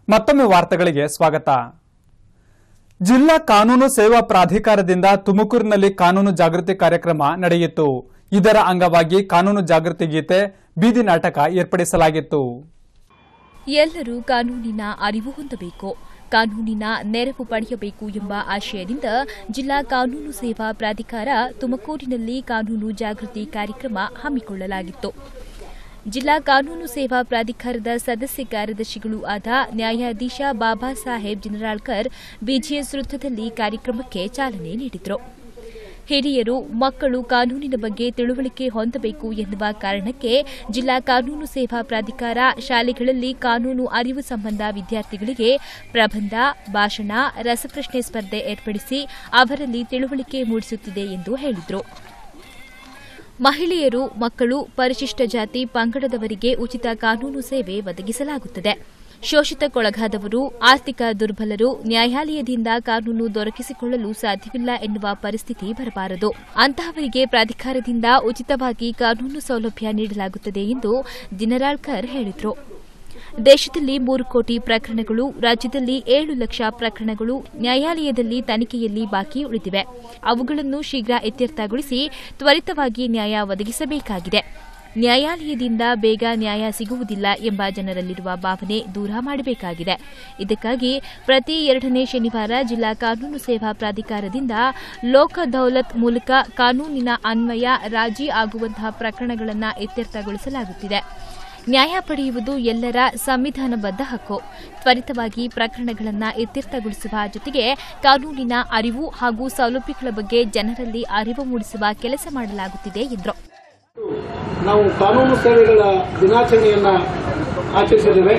ಮತ್ತೊಮ್ಮೆ ವಾರ್ತೆಗಳಿಗೆ ಸ್ವಾಗತ ಜಿಲ್ಲಾ ಕಾನೂನು ಸೇವಾ ಪ್ರಾಧಿಕಾರದಿಂದ ತುಮಕೂರಿನಲ್ಲಿ ಕಾನೂನು ಜಾಗೃತಿ ಕಾರ್ಯಕ್ರಮ ನಡೆಯಿತು ಇದರ ಅಂಗವಾಗಿ ಕಾನೂನು ಜಾಗೃತಿ ಗೀತೆ ಬೀದಿ ನಾಟಕ ಏರ್ಪಡಿಸಲಾಗಿತ್ತು ಎಲ್ಲರೂ ಕಾನೂನಿನ ಅರಿವು ಹೊಂದಬೇಕು ಕಾನೂನಿನ ನೆರವು ಪಡೆಯಬೇಕು ಎಂಬ ಆಶಯದಿಂದ ಜಿಲ್ಲಾ ಕಾನೂನು ಸೇವಾ ಪ್ರಾಧಿಕಾರ ತುಮಕೂರಿನಲ್ಲಿ ಕಾನೂನು ಜಾಗೃತಿ ಕಾರ್ಯಕ್ರಮ ಹಮ್ಮಿಕೊಳ್ಳಲಾಗಿತ್ತು ಜಿಲ್ಲಾ ಕಾನೂನು ಸೇವಾ ಪ್ರಾಧಿಕಾರದ ಸದಸ್ಯ ಕಾರ್ಯದರ್ಶಿಗಳೂ ಆದ ನ್ಯಾಯಾಧೀಶ ಬಾಬಾ ಸಾಹೇಬ್ ಜಿನರಾಳ್ಕರ್ ಬಿಜಿಎಸ್ ವೃತ್ತದಲ್ಲಿ ಕಾರ್ಯಕ್ರಮಕ್ಕೆ ಚಾಲನೆ ನೀಡಿದರು ಹಿರಿಯರು ಮಕ್ಕಳು ಕಾನೂನಿನ ಬಗ್ಗೆ ತಿಳುವಳಿಕೆ ಹೊಂದಬೇಕು ಎನ್ನುವ ಕಾರಣಕ್ಕೆ ಜಿಲ್ಲಾ ಕಾನೂನು ಸೇವಾ ಪ್ರಾಧಿಕಾರ ಶಾಲೆಗಳಲ್ಲಿ ಕಾನೂನು ಅರಿವು ಸಂಬಂಧ ವಿದ್ಯಾರ್ಥಿಗಳಿಗೆ ಪ್ರಬಂಧ ಭಾಷಣ ರಸಪ್ರಶ್ನೆ ಸ್ಪರ್ಧೆ ಏರ್ಪಡಿಸಿ ಅವರಲ್ಲಿ ತಿಳುವಳಿಕೆ ಮೂಡಿಸುತ್ತಿದೆ ಎಂದು ಹೇಳಿದರು ಮಹಿಳೆಯರು ಮಕ್ಕಳು ಪರಿಶಿಷ್ಟ ಜಾತಿ ಪಂಗಡದವರಿಗೆ ಉಚಿತ ಕಾನೂನು ಸೇವೆ ಒದಗಿಸಲಾಗುತ್ತದೆ ಶೋಷಿತಕ್ಕೊಳಗಾದವರು ಆರ್ಥಿಕ ದುರ್ಬಲರು ನ್ಯಾಯಾಲಯದಿಂದ ಕಾನೂನು ದೊರಕಿಸಿಕೊಳ್ಳಲು ಸಾಧ್ಯವಿಲ್ಲ ಎನ್ನುವ ಪರಿಸ್ಥಿತಿ ಬರಬಾರದು ಅಂತಹವರಿಗೆ ಪ್ರಾಧಿಕಾರದಿಂದ ಉಚಿತವಾಗಿ ಕಾನೂನು ಸೌಲಭ್ಯ ನೀಡಲಾಗುತ್ತದೆ ಎಂದು ದಿನರಾಳ್ಕರ್ ಹೇಳಿದರು ದೇಶದಲ್ಲಿ ಮೂರು ಕೋಟಿ ಪ್ರಕರಣಗಳು ರಾಜ್ಯದಲ್ಲಿ ಏಳು ಲಕ್ಷ ಪ್ರಕರಣಗಳು ನ್ಯಾಯಾಲಯದಲ್ಲಿ ತನಿಖೆಯಲ್ಲಿ ಬಾಕಿ ಉಳಿದಿವೆ ಅವುಗಳನ್ನು ಶೀಘ್ರ ಇತ್ಯರ್ಥಗೊಳಿಸಿ ತ್ವರಿತವಾಗಿ ನ್ಯಾಯ ಒದಗಿಸಬೇಕಾಗಿದೆ ನ್ಯಾಯಾಲಯದಿಂದ ಬೇಗ ನ್ಯಾಯ ಸಿಗುವುದಿಲ್ಲ ಎಂಬ ಜನರಲ್ಲಿರುವ ಭಾವನೆ ದೂರ ಮಾಡಬೇಕಾಗಿದೆ ಇದಕ್ಕಾಗಿ ಪ್ರತಿ ಎರಡನೇ ಶನಿವಾರ ಜಿಲ್ಲಾ ಕಾನೂನು ಸೇವಾ ಪ್ರಾಧಿಕಾರದಿಂದ ಲೋಕ ದೌಲತ್ ಮೂಲಕ ಕಾನೂನಿನ ಅನ್ವಯ ರಾಜಿ ಆಗುವಂತಹ ಪ್ರಕರಣಗಳನ್ನು ಇತ್ಯರ್ಥಗೊಳಿಸಲಾಗುತ್ತಿದೆ ನ್ಯಾಯ ಪಡೆಯುವುದು ಎಲ್ಲರ ಸಂವಿಧಾನಬದ್ಧ ಹಕ್ಕು ತ್ವರಿತವಾಗಿ ಪ್ರಕರಣಗಳನ್ನು ಇತ್ಯರ್ಥಗೊಳಿಸುವ ಜೊತೆಗೆ ಕಾನೂನಿನ ಅರಿವು ಹಾಗೂ ಸೌಲಭ್ಯಗಳ ಬಗ್ಗೆ ಜನರಲ್ಲಿ ಅರಿವು ಮೂಡಿಸುವ ಕೆಲಸ ಮಾಡಲಾಗುತ್ತಿದೆ ಎಂದರು ನಾವು ಕಾನೂನು ಸೇವೆಗಳ ದಿನಾಚರಣೆಯನ್ನ ಆಚರಿಸಿದ್ದೇವೆ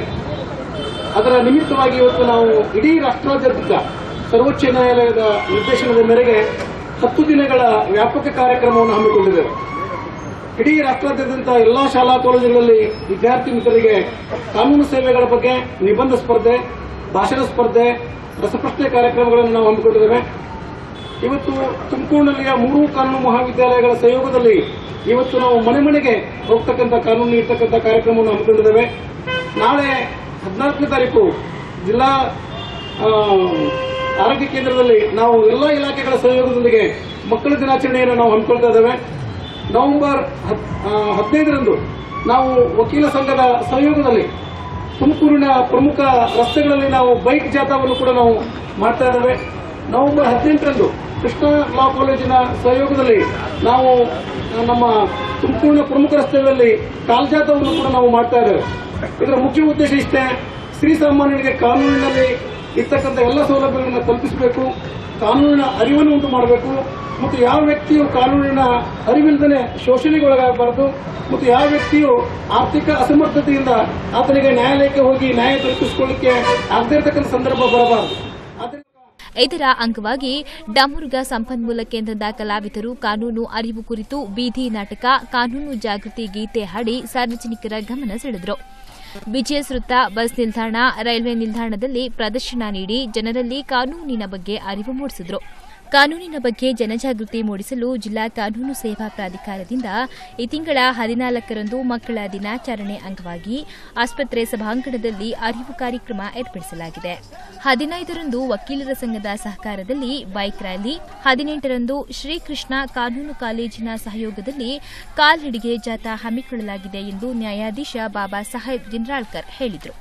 ಅದರ ನಿಮಿತ್ತವಾಗಿ ಇವತ್ತು ನಾವು ಇಡೀ ರಾಷ್ಟ್ರಾದ್ಯಂತ ಸರ್ವೋಚ್ಚ ನ್ಯಾಯಾಲಯದ ನಿರ್ದೇಶನದ ಮೇರೆಗೆ ಹತ್ತು ದಿನಗಳ ವ್ಯಾಪಕ ಕಾರ್ಯಕ್ರಮವನ್ನು ಹಮ್ಮಿಕೊಂಡಿದ್ದೇವೆ ಇಡೀ ರಾಷ್ಟ್ರಾದ್ಯಂತ ಎಲ್ಲಾ ಶಾಲಾ ಕಾಲೇಜುಗಳಲ್ಲಿ ವಿದ್ಯಾರ್ಥಿ ಮಿತ್ರರಿಗೆ ಕಾನೂನು ಸೇವೆಗಳ ಬಗ್ಗೆ ನಿಬಂಧ ಸ್ಪರ್ಧೆ ಭಾಷಣ ಸ್ಪರ್ಧೆ ರಸಪ್ರಶ್ನೆ ಕಾರ್ಯಕ್ರಮಗಳನ್ನು ನಾವು ಹಮ್ಮಿಕೊಂಡಿದ್ದೇವೆ ಇವತ್ತು ತುಮಕೂರಿನಲ್ಲಿಯ ಮೂರು ಕಾನೂನು ಮಹಾವಿದ್ಯಾಲಯಗಳ ಸಹಯೋಗದಲ್ಲಿ ಇವತ್ತು ನಾವು ಮನೆ ಮನೆಗೆ ಹೋಗ್ತಕ್ಕಂಥ ಕಾನೂನು ನೀಡ್ತಕ್ಕಂಥ ಕಾರ್ಯಕ್ರಮವನ್ನು ಹಮ್ಮಿಕೊಂಡಿದ್ದೇವೆ ನಾಳೆ ಹದಿನಾಲ್ಕನೇ ತಾರೀಕು ಜಿಲ್ಲಾ ಆ, ಆರೋಗ್ಯ ಕೇಂದ್ರದಲ್ಲಿ ನಾವು ಎಲ್ಲ ಇಲಾಖೆಗಳ ಸಹಯೋಗದೊಂದಿಗೆ ಮಕ್ಕಳ ದಿನಾಚರಣೆಯನ್ನು ನಾವು ಹಮ್ಮಿಕೊಳ್ತಾ ಇದ್ದೇವೆ ನವೆಂಬರ್ ಹತ್- ಆ, ಹದಿನೈದರಂದು ನಾವು ವಕೀಲ ಸಂಘದ ಸಹಯೋಗದಲ್ಲಿ ತುಮಕೂರಿನ ಪ್ರಮುಖ ರಸ್ತೆಗಳಲ್ಲಿ ನಾವು ಬೈಕ್ ಜಾಥಾವನ್ನು ಕೂಡ ನಾವು ಮಾಡ್ತಾ ಇದ್ದೇವೆ ನವೆಂಬರ್ ಹದಿನೆಂಟರಂದು ಕೃಷ್ಣ ಲಾ ಕಾಲೇಜಿನ ಸಹಯೋಗದಲ್ಲಿ ನಾವು ನಮ್ಮ ತುಮಕೂರಿನ ಪ್ರಮುಖ ರಸ್ತೆಗಳಲ್ಲಿ ಕಾಲ್ಜಾಥವನ್ನು ಕೂಡ ನಾವು ಮಾಡ್ತಾ ಇದ್ದೇವೆ ಇದರ ಮುಖ್ಯ ಉದ್ದೇಶ ಇಷ್ಟೇ ಶ್ರೀಸಾಮಾನ್ಯರಿಗೆ ಕಾನೂನಿನಲ್ಲಿ ಇರ್ತಕ್ಕಂಥ ಎಲ್ಲ ಸೌಲಭ್ಯಗಳನ್ನು ಕಲ್ಪಿಸಬೇಕು ಕಾನೂನಿನ ಅರಿವನ್ನು ಉಂಟು ಮಾಡಬೇಕು ಮತ್ತು ಯಾವ ವ್ಯಕ್ತಿಯು ಕಾನೂನಿನ ಅರಿವಿಲ್ಲದೆ ಶೋಷಣೆಗೆ ಒಳಗಾಗಬಾರದು ಮತ್ತು ಯಾವ ವ್ಯಕ್ತಿಯು ಆರ್ಥಿಕ ಅಸಮರ್ಥತೆಯಿಂದ ಆತನಿಗೆ ನ್ಯಾಯಾಲಯಕ್ಕೆ ಹೋಗಿ ನ್ಯಾಯ ದೊರಕಿಸಿಕೊಳ್ಳಿಕ್ಕೆ ಆಗದೇ ಇರತಕ್ಕಂಥ ಸಂದರ್ಭ ಬರಬಾರದು ಆದ್ದರಿಂದ ಇದರ ಅಂಗವಾಗಿ ಡಾಮುರ್ಗ ಸಂಪನ್ಮೂಲ ಕೇಂದ್ರದ ಕಲಾವಿದರು ಕಾನೂನು ಅರಿವು ಕುರಿತು ಬೀದಿ ನಾಟಕ ಕಾನೂನು ಜಾಗೃತಿ ಗೀತೆ ಹಾಡಿ ಸಾರ್ವಜನಿಕರ ಗಮನ ಸೆಳೆದರು ಬಿಜಿಎಸ್ ವೃತ್ತ ಬಸ್ ನಿಲ್ದಾಣ ರೈಲ್ವೆ ನಿಲ್ದಾಣದಲ್ಲಿ ಪ್ರದರ್ಶನ ನೀಡಿ ಜನರಲ್ಲಿ ಕಾನೂನಿನ ಬಗ್ಗೆ ಅರಿವು ಮೂಡಿಸಿದರು ಕಾನೂನಿನ ಬಗ್ಗೆ ಜನಜಾಗೃತಿ ಮೂಡಿಸಲು ಜಿಲ್ಲಾ ಕಾನೂನು ಸೇವಾ ಪ್ರಾಧಿಕಾರದಿಂದ ಈ ತಿಂಗಳ ಹದಿನಾಲ್ಕರಂದು ಮಕ್ಕಳ ದಿನಾಚರಣೆ ಅಂಗವಾಗಿ ಆಸ್ಪತ್ರೆ ಸಭಾಂಗಣದಲ್ಲಿ ಅರಿವು ಕಾರ್ಯಕ್ರಮ ಏರ್ಪಡಿಸಲಾಗಿದೆ ಹದಿನೈದರಂದು ವಕೀಲರ ಸಂಘದ ಸಹಕಾರದಲ್ಲಿ ಬೈಕ್ ರ್ಯಾಲಿ ಹದಿನೆಂಟರಂದು ಶ್ರೀಕೃಷ್ಣ ಕಾನೂನು ಕಾಲೇಜಿನ ಸಹಯೋಗದಲ್ಲಿ ಕಾಲ್ನಡಿಗೆ ಜಾಥಾ ಹಮ್ಮಿಕೊಳ್ಳಲಾಗಿದೆ ಎಂದು ನ್ಯಾಯಾಧೀಶ ಬಾಬಾ ಸಾಹೇಬ್ ಜಿನ್ರಾಳ್ಕರ್ ಹೇಳಿದರು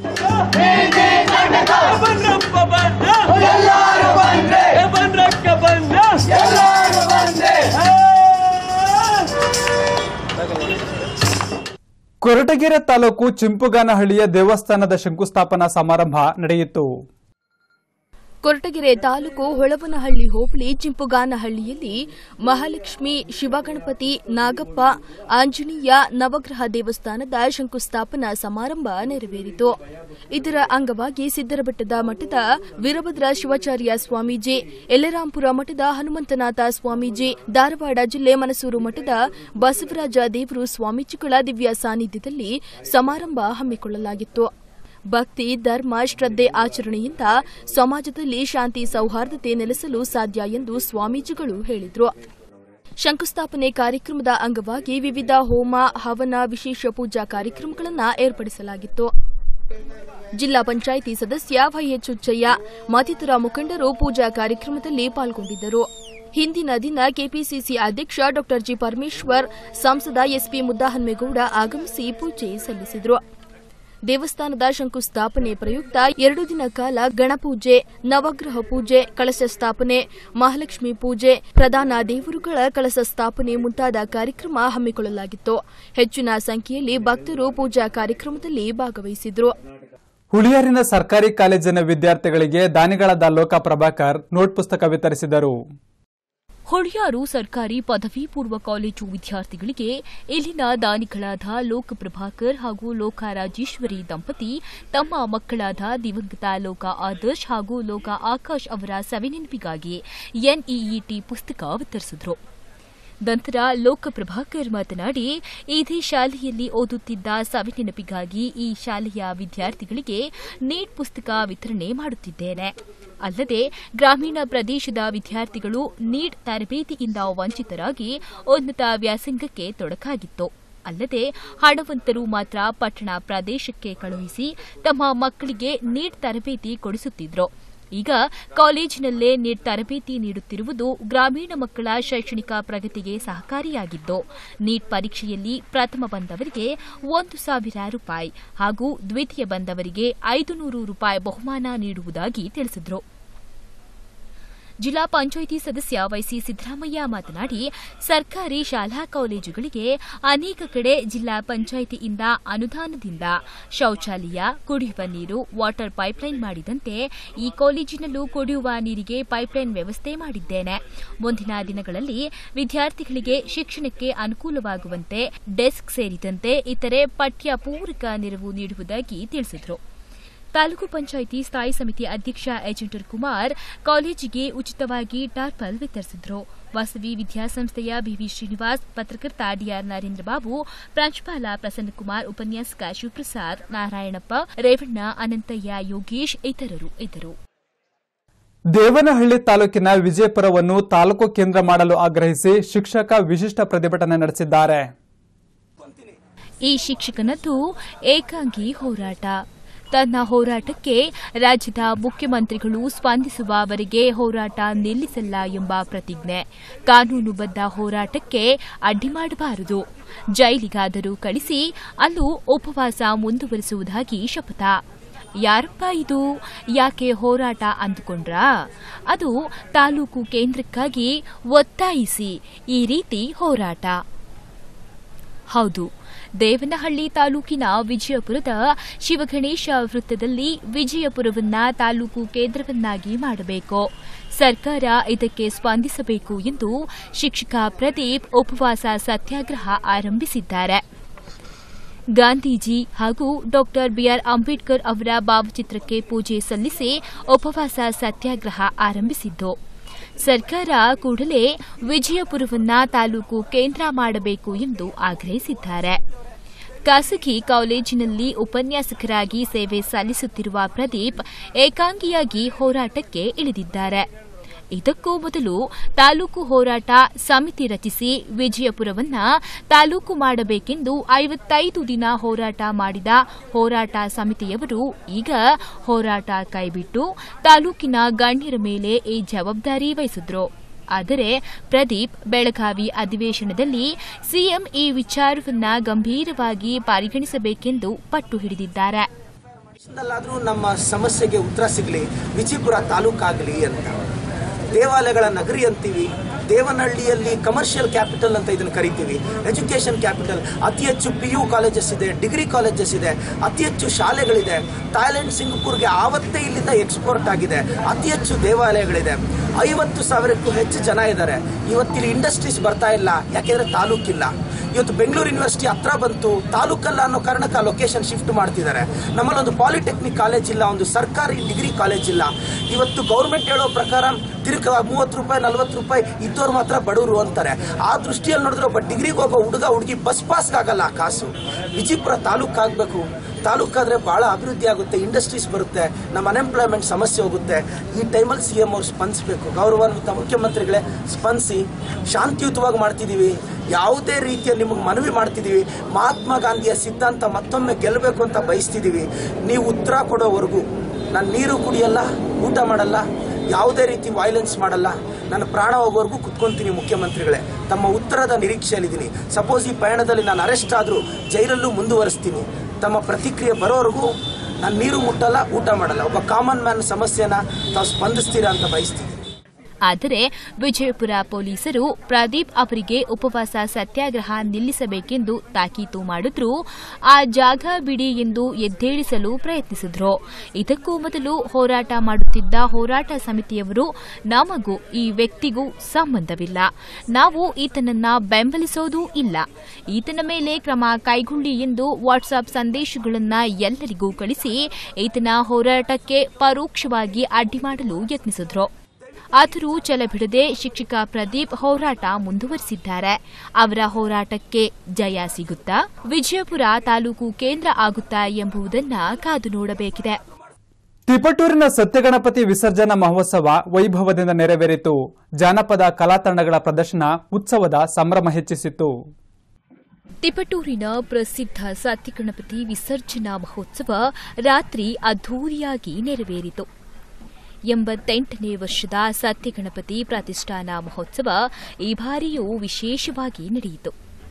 ಬನ್ರಪ್ಪ ಬನ್ನ ಎಲ್ಲಾರು ಬಂದ್ರೆ ಬನ್ರಕ್ಕ ಬನ್ನ ಎಲ್ಲಾರು ಬಂದ್ರೆ ಕೊರಟಗೆರೆ ತಾಲೂಕು ಚಿಂಪುಗಾನಹಳ್ಳಿಯ ದೇವಸ್ಥಾನದ ಶಂಕುಸ್ಥಾಪನಾ ಸಮಾರಂಭ ನಡೆಯಿತು ಕೊರಟಗೆರೆ ತಾಲೂಕು ಹೊಳವನಹಳ್ಳಿ ಹೋಬಳಿ ಚಿಂಪುಗಾನಹಳ್ಳಿಯಲ್ಲಿ ಮಹಾಲಕ್ಷ್ಮಿ ಶಿವಗಣಪತಿ ನಾಗಪ್ಪ ಆಂಜನೇಯ ನವಗ್ರಹ ದೇವಸ್ಥಾನದ ಶಂಕುಸ್ಥಾಪನಾ ಸಮಾರಂಭ ನೆರವೇರಿತು ಇದರ ಅಂಗವಾಗಿ ಸಿದ್ದರಬೆಟ್ಟದ ಮಠದ ವೀರಭದ್ರ ಶಿವಾಚಾರ್ಯ ಸ್ವಾಮೀಜಿ ಯಲ್ಲರಾಂಪುರ ಮಠದ ಹನುಮಂತನಾಥ ಸ್ವಾಮೀಜಿ ಧಾರವಾಡ ಜಿಲ್ಲೆ ಮನಸೂರು ಮಠದ ಬಸವರಾಜ ದೇವರು ಸ್ವಾಮೀಜಿಗಳ ದಿವ್ಯ ಸಾನ್ನಿಧ್ಯದಲ್ಲಿ ಸಮಾರಂಭ ಹಮ್ಮಿಕೊಳ್ಳಲಾಗಿತ್ತು ಭಕ್ತಿ ಧರ್ಮ ಶ್ರದ್ಧೆ ಆಚರಣೆಯಿಂದ ಸಮಾಜದಲ್ಲಿ ಶಾಂತಿ ಸೌಹಾರ್ದತೆ ನೆಲೆಸಲು ಸಾಧ್ಯ ಎಂದು ಸ್ವಾಮೀಜಿಗಳು ಹೇಳಿದರು ಶಂಕುಸ್ಥಾಪನೆ ಕಾರ್ಯಕ್ರಮದ ಅಂಗವಾಗಿ ವಿವಿಧ ಹೋಮ ಹವನ ವಿಶೇಷ ಪೂಜಾ ಕಾರ್ಯಕ್ರಮಗಳನ್ನು ಏರ್ಪಡಿಸಲಾಗಿತ್ತು ಜಿಲ್ಲಾ ಪಂಚಾಯಿತಿ ಸದಸ್ಯ ವೈಎಚ್ ಹುಚ್ಚಯ್ಯ ಮತ್ತಿತರ ಮುಖಂಡರು ಪೂಜಾ ಕಾರ್ಯಕ್ರಮದಲ್ಲಿ ಪಾಲ್ಗೊಂಡಿದ್ದರು ಹಿಂದಿನ ದಿನ ಕೆಪಿಸಿಸಿ ಅಧ್ಯಕ್ಷ ಡಾ ಜಿ ಪರಮೇಶ್ವರ್ ಸಂಸದ ಎಸ್ಪಿ ಮುದ್ದಾಹನ್ಮೇಗೌಡ ಆಗಮಿಸಿ ಪೂಜೆ ಸಲ್ಲಿಸಿದರು ದೇವಸ್ಥಾನದ ಶಂಕುಸ್ಥಾಪನೆ ಪ್ರಯುಕ್ತ ಎರಡು ದಿನ ಕಾಲ ಗಣಪೂಜೆ ನವಗ್ರಹ ಪೂಜೆ ಕಳಶ ಸ್ಥಾಪನೆ ಮಹಾಲಕ್ಷ್ಮಿ ಪೂಜೆ ಪ್ರಧಾನ ದೇವರುಗಳ ಕಳಶ ಸ್ಥಾಪನೆ ಮುಂತಾದ ಕಾರ್ಯಕ್ರಮ ಹಮ್ಮಿಕೊಳ್ಳಲಾಗಿತ್ತು ಹೆಚ್ಚಿನ ಸಂಖ್ಯೆಯಲ್ಲಿ ಭಕ್ತರು ಪೂಜಾ ಕಾರ್ಯಕ್ರಮದಲ್ಲಿ ಭಾಗವಹಿಸಿದ್ರು ಹುಳಿಯಾರಿನ ಸರ್ಕಾರಿ ಕಾಲೇಜಿನ ವಿದ್ಯಾರ್ಥಿಗಳಿಗೆ ದಾನಿಗಳಾದ ಲೋಕ ಪ್ರಭಾಕರ್ ನೋಟ್ ಪುಸ್ತಕ ವಿತರಿಸಿದರು ಹೊಳಿಯಾರು ಸರ್ಕಾರಿ ಪದವಿ ಪೂರ್ವ ಕಾಲೇಜು ವಿದ್ಯಾರ್ಥಿಗಳಿಗೆ ಇಲ್ಲಿನ ದಾನಿಗಳಾದ ಲೋಕ ಪ್ರಭಾಕರ್ ಹಾಗೂ ಲೋಕ ರಾಜೇಶ್ವರಿ ದಂಪತಿ ತಮ್ಮ ಮಕ್ಕಳಾದ ದಿವಂಗತ ಲೋಕ ಆದರ್ಶ್ ಹಾಗೂ ಲೋಕ ಆಕಾಶ್ ಅವರ ಸವಿನೆನಪಿಗಾಗಿ ಎನ್ಇಇಟಿ ಪುಸ್ತಕ ವಿತರಿಸಿದರು ನಂತರ ಲೋಕ ಪ್ರಭಾಕರ್ ಮಾತನಾಡಿ ಇದೇ ಶಾಲೆಯಲ್ಲಿ ಓದುತ್ತಿದ್ದ ಸವಿನೆನಪಿಗಾಗಿ ಈ ಶಾಲೆಯ ವಿದ್ಯಾರ್ಥಿಗಳಿಗೆ ನೀಟ್ ಪುಸ್ತಕ ವಿತರಣೆ ಮಾಡುತ್ತಿದ್ದೇನೆ ಅಲ್ಲದೆ ಗ್ರಾಮೀಣ ಪ್ರದೇಶದ ವಿದ್ಯಾರ್ಥಿಗಳು ನೀಟ್ ತರಬೇತಿಯಿಂದ ವಂಚಿತರಾಗಿ ಉನ್ನತ ವ್ಯಾಸಂಗಕ್ಕೆ ತೊಡಕಾಗಿತ್ತು ಅಲ್ಲದೆ ಹಣವಂತರು ಮಾತ್ರ ಪಟ್ಟಣ ಪ್ರದೇಶಕ್ಕೆ ಕಳುಹಿಸಿ ತಮ್ಮ ಮಕ್ಕಳಿಗೆ ನೀಟ್ ತರಬೇತಿ ಕೊಡಿಸುತ್ತಿದ್ರು ಈಗ ಕಾಲೇಜಿನಲ್ಲೇ ನೀಟ್ ತರಬೇತಿ ನೀಡುತ್ತಿರುವುದು ಗ್ರಾಮೀಣ ಮಕ್ಕಳ ಶೈಕ್ಷಣಿಕ ಪ್ರಗತಿಗೆ ಸಹಕಾರಿಯಾಗಿದ್ದು ನೀಟ್ ಪರೀಕ್ಷೆಯಲ್ಲಿ ಪ್ರಥಮ ಬಂದವರಿಗೆ ಒಂದು ಸಾವಿರ ರೂಪಾಯಿ ಹಾಗೂ ದ್ವಿತೀಯ ಬಂದವರಿಗೆ ಐದು ನೂರು ರೂಪಾಯಿ ಬಹುಮಾನ ನೀಡುವುದಾಗಿ ತಿಳಿಸಿದರು ಜಿಲ್ಲಾ ಪಂಚಾಯಿತಿ ಸದಸ್ಯ ವೈಸಿ ಸಿದ್ದರಾಮಯ್ಯ ಮಾತನಾಡಿ ಸರ್ಕಾರಿ ಶಾಲಾ ಕಾಲೇಜುಗಳಿಗೆ ಅನೇಕ ಕಡೆ ಜಿಲ್ಲಾ ಪಂಚಾಯಿತಿಯಿಂದ ಅನುದಾನದಿಂದ ಶೌಚಾಲಯ ಕುಡಿಯುವ ನೀರು ವಾಟರ್ ಪೈಪ್ಲೈನ್ ಮಾಡಿದಂತೆ ಈ ಕಾಲೇಜಿನಲ್ಲೂ ಕುಡಿಯುವ ನೀರಿಗೆ ಪೈಪ್ಲೈನ್ ವ್ಯವಸ್ಥೆ ಮಾಡಿದ್ದೇನೆ ಮುಂದಿನ ದಿನಗಳಲ್ಲಿ ವಿದ್ಯಾರ್ಥಿಗಳಿಗೆ ಶಿಕ್ಷಣಕ್ಕೆ ಅನುಕೂಲವಾಗುವಂತೆ ಡೆಸ್ಕ್ ಸೇರಿದಂತೆ ಇತರೆ ಪಠ್ಯ ಪೂರಕ ನೆರವು ನೀಡುವುದಾಗಿ ತಿಳಿಸಿದರು ತಾಲೂಕು ಪಂಚಾಯಿತಿ ಸ್ಥಾಯಿ ಸಮಿತಿ ಅಧ್ಯಕ್ಷ ಏಜೆಂಟರ್ ಕುಮಾರ್ ಕಾಲೇಜಿಗೆ ಉಚಿತವಾಗಿ ಟಾರ್ಪಲ್ ವಿತರಿಸಿದರು ವಾಸವಿ ವಿದ್ಯಾಸಂಸ್ಥೆಯ ಬಿವಿ ಶ್ರೀನಿವಾಸ್ ಪತ್ರಕರ್ತ ಡಿಆರ್ ನರೇಂದ್ರ ಬಾಬು ಪ್ರಾಂಶುಪಾಲ ಪ್ರಸನ್ನಕುಮಾರ್ ಉಪನ್ಯಾಸಕ ಶಿವಪ್ರಸಾದ್ ನಾರಾಯಣಪ್ಪ ರೇವಣ್ಣ ಅನಂತಯ್ಯ ಯೋಗೇಶ್ ಇತರರು ಇದ್ದರು ದೇವನಹಳ್ಳಿ ತಾಲೂಕಿನ ವಿಜಯಪುರವನ್ನು ತಾಲೂಕು ಕೇಂದ್ರ ಮಾಡಲು ಆಗ್ರಹಿಸಿ ಶಿಕ್ಷಕ ವಿಶಿಷ್ಟ ಪ್ರತಿಭಟನೆ ನಡೆಸಿದ್ದಾರೆ ಈ ಶಿಕ್ಷಕನದ್ದು ಏಕಾಂಗಿ ಹೋರಾಟ ತನ್ನ ಹೋರಾಟಕ್ಕೆ ರಾಜ್ಯದ ಮುಖ್ಯಮಂತ್ರಿಗಳು ಸ್ಪಂದಿಸುವವರೆಗೆ ಹೋರಾಟ ನಿಲ್ಲಿಸಲ್ಲ ಎಂಬ ಪ್ರತಿಜ್ಞೆ ಕಾನೂನುಬದ್ಧ ಹೋರಾಟಕ್ಕೆ ಅಡ್ಡಿ ಮಾಡಬಾರದು ಜೈಲಿಗಾದರೂ ಕಳಿಸಿ ಅಲ್ಲೂ ಉಪವಾಸ ಮುಂದುವರಿಸುವುದಾಗಿ ಶಪಥ ಯಾರಪ್ಪ ಇದು ಯಾಕೆ ಹೋರಾಟ ಅಂದುಕೊಂಡ್ರಾ ಅದು ತಾಲೂಕು ಕೇಂದ್ರಕ್ಕಾಗಿ ಒತ್ತಾಯಿಸಿ ಈ ರೀತಿ ಹೋರಾಟ ಹೌದು ದೇವನಹಳ್ಳಿ ತಾಲೂಕಿನ ವಿಜಯಪುರದ ಶಿವಗಣೇಶ ವೃತ್ತದಲ್ಲಿ ವಿಜಯಪುರವನ್ನ ತಾಲೂಕು ಕೇಂದ್ರವನ್ನಾಗಿ ಮಾಡಬೇಕು ಸರ್ಕಾರ ಇದಕ್ಕೆ ಸ್ಪಂದಿಸಬೇಕು ಎಂದು ಶಿಕ್ಷಕ ಪ್ರದೀಪ್ ಉಪವಾಸ ಸತ್ಯಾಗ್ರಹ ಆರಂಭಿಸಿದ್ದಾರೆ ಗಾಂಧೀಜಿ ಹಾಗೂ ಡಾಕ್ಟರ್ ಬಿಆರ್ ಅಂಬೇಡ್ಕರ್ ಅವರ ಭಾವಚಿತ್ರಕ್ಕೆ ಪೂಜೆ ಸಲ್ಲಿಸಿ ಉಪವಾಸ ಸತ್ಯಾಗ್ರಹ ಆರಂಭಿಸಿದ್ದು ಸರ್ಕಾರ ಕೂಡಲೇ ವಿಜಯಪುರವನ್ನ ತಾಲೂಕು ಕೇಂದ್ರ ಮಾಡಬೇಕು ಎಂದು ಆಗ್ರಹಿಸಿದ್ದಾರೆ ಖಾಸಗಿ ಕಾಲೇಜಿನಲ್ಲಿ ಉಪನ್ಯಾಸಕರಾಗಿ ಸೇವೆ ಸಲ್ಲಿಸುತ್ತಿರುವ ಪ್ರದೀಪ್ ಏಕಾಂಗಿಯಾಗಿ ಹೋರಾಟಕ್ಕೆ ಇಳಿದಿದ್ದಾರೆ ಇದಕ್ಕೂ ಮೊದಲು ತಾಲೂಕು ಹೋರಾಟ ಸಮಿತಿ ರಚಿಸಿ ವಿಜಯಪುರವನ್ನ ತಾಲೂಕು ಮಾಡಬೇಕೆಂದು ಐವತ್ತೈದು ದಿನ ಹೋರಾಟ ಮಾಡಿದ ಹೋರಾಟ ಸಮಿತಿಯವರು ಈಗ ಹೋರಾಟ ಕೈಬಿಟ್ಟು ತಾಲೂಕಿನ ಗಣ್ಯರ ಮೇಲೆ ಈ ಜವಾಬ್ದಾರಿ ವಹಿಸಿದ್ರು ಆದರೆ ಪ್ರದೀಪ್ ಬೆಳಗಾವಿ ಅಧಿವೇಶನದಲ್ಲಿ ಸಿಎಂ ಈ ವಿಚಾರವನ್ನ ಗಂಭೀರವಾಗಿ ಪರಿಗಣಿಸಬೇಕೆಂದು ಪಟ್ಟು ಹಿಡಿದಿದ್ದಾರೆ ದೇಶದಲ್ಲಾದ್ರೂ ನಮ್ಮ ಸಮಸ್ಯೆಗೆ ಉತ್ತರ ಸಿಗಲಿ ವಿಜಯಪುರ ತಾಲೂಕಾಗಲಿ ಅಂತ ದೇವಾಲಯಗಳ ನಗರಿ ಅಂತೀವಿ ದೇವನಹಳ್ಳಿಯಲ್ಲಿ ಕಮರ್ಷಿಯಲ್ ಕ್ಯಾಪಿಟಲ್ ಅಂತ ಇದನ್ನು ಕರಿತೀವಿ ಎಜುಕೇಷನ್ ಕ್ಯಾಪಿಟಲ್ ಅತಿ ಹೆಚ್ಚು ಪಿ ಯು ಕಾಲೇಜಸ್ ಇದೆ ಡಿಗ್ರಿ ಕಾಲೇಜಸ್ ಇದೆ ಅತಿ ಹೆಚ್ಚು ಶಾಲೆಗಳಿದೆ ಥಾಯ್ಲೆಂಡ್ ಸಿಂಗಪುರ್ಗೆ ಆವತ್ತೇ ಇಲ್ಲಿಂದ ಎಕ್ಸ್ಪೋರ್ಟ್ ಆಗಿದೆ ಅತಿ ಹೆಚ್ಚು ದೇವಾಲಯಗಳಿದೆ ಐವತ್ತು ಸಾವಿರಕ್ಕೂ ಹೆಚ್ಚು ಜನ ಇದ್ದಾರೆ ಇವತ್ತಿಲ್ಲಿ ಇಂಡಸ್ಟ್ರೀಸ್ ಬರ್ತಾ ಇಲ್ಲ ಯಾಕೆಂದ್ರೆ ತಾಲೂಕಿಲ್ಲ ಇವತ್ತು ಬೆಂಗಳೂರು ಯೂನಿವರ್ಸಿಟಿ ಹತ್ರ ಬಂತು ತಾಲೂಕಲ್ಲ ಅನ್ನೋ ಕಾರಣಕ್ಕೆ ಆ ಲೊಕೇಶನ್ ಶಿಫ್ಟ್ ಮಾಡ್ತಿದ್ದಾರೆ ನಮ್ಮಲ್ಲಿ ಒಂದು ಪಾಲಿಟೆಕ್ನಿಕ್ ಕಾಲೇಜ್ ಇಲ್ಲ ಒಂದು ಸರ್ಕಾರಿ ಡಿಗ್ರಿ ಕಾಲೇಜ್ ಇಲ್ಲ ಇವತ್ತು ಗೌರ್ಮೆಂಟ್ ಹೇಳೋ ಪ್ರಕಾರ ತಿರುಗ ಮೂವತ್ತು ರೂಪಾಯಿ ನಲ್ವತ್ತು ರೂಪಾಯಿ ಇದ್ದವ್ರು ಮಾತ್ರ ಬಡವರು ಅಂತಾರೆ ಆ ದೃಷ್ಟಿಯಲ್ಲಿ ನೋಡಿದ್ರೆ ಒಬ್ಬ ಡಿಗ್ರಿಗೆ ಹೋಗೋ ಹುಡುಗ ಹುಡುಗಿ ಬಸ್ ಪಾಸ್ಗಾಗಲ್ಲ ಆ ಕಾಸು ವಿಜಯಪುರ ತಾಲೂಕು ಆಗಬೇಕು ತಾಲೂಕಾದ್ರೆ ಬಹಳ ಅಭಿವೃದ್ಧಿ ಆಗುತ್ತೆ ಇಂಡಸ್ಟ್ರೀಸ್ ಬರುತ್ತೆ ನಮ್ಮ ಅನ್ಎಂಪ್ಲಾಯ್ಮೆಂಟ್ ಸಮಸ್ಯೆ ಹೋಗುತ್ತೆ ಈ ಟೈಮಲ್ಲಿ ಸಿ ಎಂ ಅವ್ರು ಸ್ಪಂದಿಸಬೇಕು ಗೌರವಾನ್ವಿತ ಮುಖ್ಯಮಂತ್ರಿಗಳೇ ಸ್ಪಂದಿಸಿ ಶಾಂತಿಯುತವಾಗಿ ಮಾಡ್ತಿದ್ದೀವಿ ಯಾವುದೇ ರೀತಿಯ ನಿಮಗೆ ಮನವಿ ಮಾಡ್ತಿದ್ದೀವಿ ಮಹಾತ್ಮ ಗಾಂಧಿಯ ಸಿದ್ಧಾಂತ ಮತ್ತೊಮ್ಮೆ ಗೆಲ್ಲಬೇಕು ಅಂತ ಬಯಸ್ತಿದ್ದೀವಿ ನೀವು ಉತ್ತರ ಕೊಡೋವರೆಗೂ ನಾನು ನೀರು ಕುಡಿಯಲ್ಲ ಊಟ ಮಾಡಲ್ಲ ಯಾವುದೇ ರೀತಿ ವೈಲೆನ್ಸ್ ಮಾಡಲ್ಲ ನನ್ನ ಪ್ರಾಣ ಹೋಗೋವರೆಗೂ ಕುತ್ಕೊಂತೀನಿ ಮುಖ್ಯಮಂತ್ರಿಗಳೇ ತಮ್ಮ ಉತ್ತರದ ನಿರೀಕ್ಷೆಯಲ್ಲಿದ್ದೀನಿ ಸಪೋಸ್ ಈ ಪಯಣದಲ್ಲಿ ನಾನು ಅರೆಸ್ಟ್ ಆದರೂ ಜೈಲಲ್ಲೂ ಮುಂದುವರಿಸ್ತೀನಿ ತಮ್ಮ ಪ್ರತಿಕ್ರಿಯೆ ಬರೋವರೆಗೂ ನಾನು ನೀರು ಮುಟ್ಟಲ್ಲ ಊಟ ಮಾಡಲ್ಲ ಒಬ್ಬ ಕಾಮನ್ ಮ್ಯಾನ್ ಸಮಸ್ಯೆನ ತಾವು ಸ್ಪಂದಿಸ್ತೀರಾ ಅಂತ ಬಯಸ್ತೀನಿ ಆದರೆ ವಿಜಯಪುರ ಪೊಲೀಸರು ಪ್ರದೀಪ್ ಅವರಿಗೆ ಉಪವಾಸ ಸತ್ಯಾಗ್ರಹ ನಿಲ್ಲಿಸಬೇಕೆಂದು ತಾಕೀತು ಮಾಡಿದ್ರೂ ಆ ಜಾಗ ಬಿಡಿ ಎಂದು ಎದ್ದೇಳಿಸಲು ಪ್ರಯತ್ನಿಸಿದ್ರು ಇದಕ್ಕೂ ಮೊದಲು ಹೋರಾಟ ಮಾಡುತ್ತಿದ್ದ ಹೋರಾಟ ಸಮಿತಿಯವರು ನಮಗೂ ಈ ವ್ಯಕ್ತಿಗೂ ಸಂಬಂಧವಿಲ್ಲ ನಾವು ಈತನನ್ನ ಬೆಂಬಲಿಸೋದೂ ಇಲ್ಲ ಈತನ ಮೇಲೆ ಕ್ರಮ ಕೈಗೊಳ್ಳಿ ಎಂದು ವಾಟ್ಸ್ಆಪ್ ಸಂದೇಶಗಳನ್ನ ಎಲ್ಲರಿಗೂ ಕಳಿಸಿ ಈತನ ಹೋರಾಟಕ್ಕೆ ಪರೋಕ್ಷವಾಗಿ ಅಡ್ಡಿ ಮಾಡಲು ಯತ್ನಿಸಿದ್ರು ಆದರೂ ಛಲಬಿಡದೆ ಶಿಕ್ಷಕ ಪ್ರದೀಪ್ ಹೋರಾಟ ಮುಂದುವರಿಸಿದ್ದಾರೆ ಅವರ ಹೋರಾಟಕ್ಕೆ ಜಯ ಸಿಗುತ್ತಾ ವಿಜಯಪುರ ತಾಲೂಕು ಕೇಂದ್ರ ಆಗುತ್ತಾ ಎಂಬುದನ್ನ ಕಾದು ನೋಡಬೇಕಿದೆ ತಿಪಟೂರಿನ ಸತ್ಯಗಣಪತಿ ವಿಸರ್ಜನಾ ಮಹೋತ್ಸವ ವೈಭವದಿಂದ ನೆರವೇರಿತು ಜಾನಪದ ಕಲಾತಂಡಗಳ ಪ್ರದರ್ಶನ ಉತ್ಸವದ ಸಂಭ್ರಮ ಹೆಚ್ಚಿಸಿತು ತಿಪಟೂರಿನ ಪ್ರಸಿದ್ಧ ಸತ್ಯಗಣಪತಿ ವಿಸರ್ಜನಾ ಮಹೋತ್ಸವ ರಾತ್ರಿ ಅದ್ದೂರಿಯಾಗಿ ನೆರವೇರಿತು ಎಂಬತ್ತೆಂಟನೇ ವರ್ಷದ ಸತ್ಯಗಣಪತಿ ಪ್ರತಿಷ್ಠಾನ ಮಹೋತ್ಸವ ಈ ಬಾರಿಯೂ ವಿಶೇಷವಾಗಿ ನಡೆಯಿತು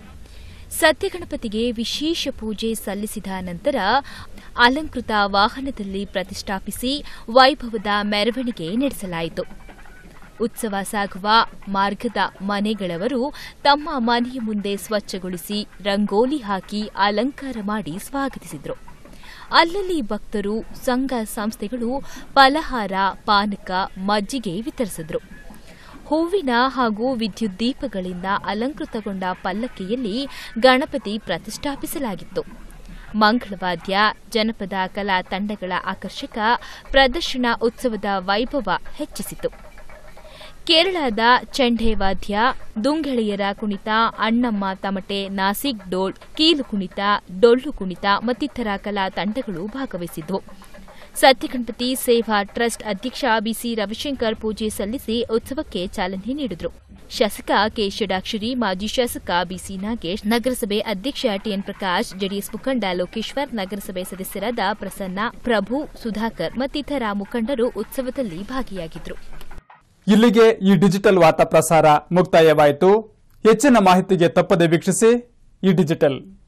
ಸತ್ಯಗಣಪತಿಗೆ ವಿಶೇಷ ಪೂಜೆ ಸಲ್ಲಿಸಿದ ನಂತರ ಅಲಂಕೃತ ವಾಹನದಲ್ಲಿ ಪ್ರತಿಷ್ಠಾಪಿಸಿ ವೈಭವದ ಮೆರವಣಿಗೆ ನಡೆಸಲಾಯಿತು ಉತ್ಸವ ಸಾಗುವ ಮಾರ್ಗದ ಮನೆಗಳವರು ತಮ್ಮ ಮನೆಯ ಮುಂದೆ ಸ್ವಚ್ಛಗೊಳಿಸಿ ರಂಗೋಲಿ ಹಾಕಿ ಅಲಂಕಾರ ಮಾಡಿ ಸ್ವಾಗತಿಸಿದರು ಅಲ್ಲಲ್ಲಿ ಭಕ್ತರು ಸಂಘ ಸಂಸ್ಥೆಗಳು ಫಲಹಾರ ಪಾನಕ ಮಜ್ಜಿಗೆ ವಿತರಿಸಿದ್ರು ಹೂವಿನ ಹಾಗೂ ವಿದ್ಯುತ್ ದೀಪಗಳಿಂದ ಅಲಂಕೃತಗೊಂಡ ಪಲ್ಲಕ್ಕಿಯಲ್ಲಿ ಗಣಪತಿ ಪ್ರತಿಷ್ಠಾಪಿಸಲಾಗಿತ್ತು ಮಂಗಳವಾದ್ಯ ಜನಪದ ಕಲಾ ತಂಡಗಳ ಆಕರ್ಷಕ ಪ್ರದರ್ಶನ ಉತ್ಸವದ ವೈಭವ ಹೆಚ್ಚಿಸಿತು ಕೇರಳದ ಚಂಡೆ ವಾದ್ಯ ದುಂಗೆಳೆಯರ ಕುಣಿತ ಅಣ್ಣಮ್ಮ ತಮಟೆ ನಾಸಿಕ್ ಡೋಲ್ ಕೀಲು ಕುಣಿತ ಡೊಳ್ಳು ಕುಣಿತ ಮತ್ತಿತರ ಕಲಾ ತಂಡಗಳು ಭಾಗವಹಿಸಿದ್ವು ಸತ್ಯಗಣಪತಿ ಸೇವಾ ಟ್ರಸ್ಟ್ ಅಧ್ಯಕ್ಷ ಬಿಸಿ ರವಿಶಂಕರ್ ಪೂಜೆ ಸಲ್ಲಿಸಿ ಉತ್ಸವಕ್ಕೆ ಚಾಲನೆ ನೀಡಿದರು ಶಾಸಕ ಕೆ ಷಡಾಕ್ಷರಿ ಮಾಜಿ ಶಾಸಕ ಬಿಸಿ ನಾಗೇಶ್ ನಗರಸಭೆ ಅಧ್ಯಕ್ಷ ಟಿಎನ್ ಪ್ರಕಾಶ್ ಜೆಡಿಎಸ್ ಮುಖಂಡ ಲೋಕೇಶ್ವರ್ ನಗರಸಭೆ ಸದಸ್ಯರಾದ ಪ್ರಸನ್ನ ಪ್ರಭು ಸುಧಾಕರ್ ಮತ್ತಿತರ ಮುಖಂಡರು ಉತ್ಸವದಲ್ಲಿ ಭಾಗಿಯಾಗಿದ್ದರು ಇಲ್ಲಿಗೆ ಈ ಡಿಜಿಟಲ್ ವಾರ್ತಾ ಪ್ರಸಾರ ಮುಕ್ತಾಯವಾಯಿತು ಹೆಚ್ಚಿನ ಮಾಹಿತಿಗೆ ತಪ್ಪದೆ ವೀಕ್ಷಿಸಿ ಈ ಡಿಜಿಟಲ್